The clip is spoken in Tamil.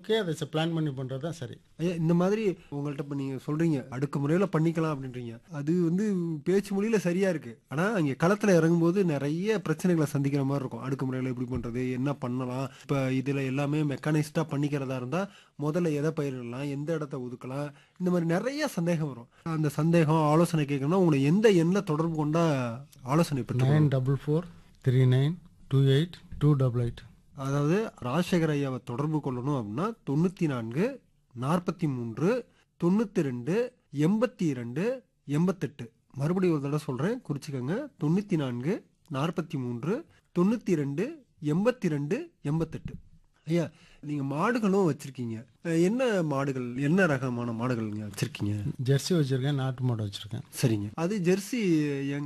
ஓகே அதை பிளான் பண்ணி பண்ணுறது தான் சரி ஐயா இந்த மாதிரி உங்கள்ட்ட இப்போ நீங்கள் சொல்கிறீங்க அடுக்கு முறையில் பண்ணிக்கலாம் அப்படின்றீங்க அது வந்து பேச்சு மொழியில் சரியாக இருக்குது ஆனால் அங்கே களத்தில் இறங்கும்போது நிறைய பிரச்சனைகளை சந்திக்கிற மாதிரி இருக்கும் அடுக்கு முறையில் எப்படி பண்ணுறது என்ன பண்ணலாம் இப்போ இதில் எல்லாமே மெக்கானிஸ்டாக பண்ணிக்கிறதா இருந்தால் முதல்ல எதை பயிரிடலாம் எந்த இடத்த ஒதுக்கலாம் இந்த மாதிரி நிறைய சந்தேகம் வரும் அந்த சந்தேகம் ஆலோசனை கேட்கணும்னா உங்களை எந்த எண்ணில் தொடர்பு கொண்டா ஆலோசனை பெற்று nine double four three nine two eight two double eight அதாவது ராஜசேகர் ஐயாவை தொடர்பு கொள்ளணும் அப்படின்னா தொண்ணூற்றி நான்கு நாற்பத்தி மூன்று தொண்ணூற்றி ரெண்டு எண்பத்தி இரண்டு எண்பத்தெட்டு மறுபடியும் ஒரு தடவை சொல்கிறேன் குறிச்சிக்கோங்க தொண்ணூற்றி நான்கு நாற்பத்தி மூன்று தொண்ணூற்றி ரெண்டு எண்பத்தி ரெண்டு எண்பத்தெட்டு ஐயா நீங்கள் மாடுகளும் வச்சுருக்கீங்க என்ன மாடுகள் என்ன ரகமான மாடுகள் நீங்கள் வச்சுருக்கீங்க ஜெர்சி வச்சுருக்கேன் நாட்டு மாடு வச்சுருக்கேன் சரிங்க அது ஜெர்சி எங்